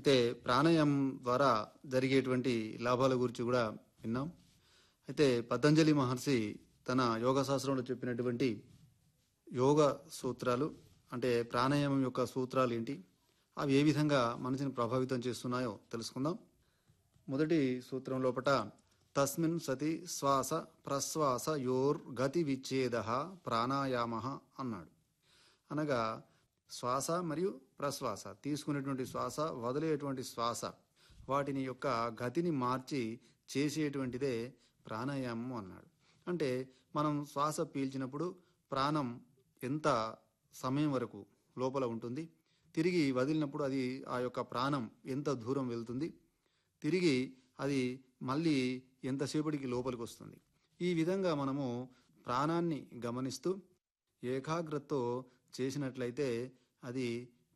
అయితే ప్రాణాయామం ద్వారా జరిగేటువంటి లాభాల గురించి కూడా విన్నాం అయితే పతంజలి మహర్షి తన యోగ శాస్త్రంలో చెప్పినటువంటి యోగ సూత్రాలు అంటే ప్రాణాయామం యొక్క సూత్రాలు ఏంటి అవి ఏ విధంగా మనిషిని ప్రభావితం చేస్తున్నాయో తెలుసుకుందాం మొదటి సూత్రం లోపట తస్మిన్ సతి శ్వాస ప్రశ్వాస యోర్ గతి విచ్ఛేద ప్రాణాయామ అన్నాడు అనగా శ్వాస మరియు ప్రశ్వాస తీసుకునేటువంటి శ్వాస వదిలేటువంటి శ్వాస వాటిని యొక్క గతిని మార్చి చేసేటువంటిదే ప్రాణాయామం అన్నాడు అంటే మనం శ్వాస పీల్చినప్పుడు ప్రాణం ఎంత సమయం వరకు లోపల ఉంటుంది తిరిగి వదిలినప్పుడు అది ఆ యొక్క ప్రాణం ఎంత దూరం వెళ్తుంది తిరిగి అది మళ్ళీ ఎంతసేపటికి లోపలికి వస్తుంది ఈ విధంగా మనము ప్రాణాన్ని గమనిస్తూ ఏకాగ్రతతో చేసినట్లయితే అది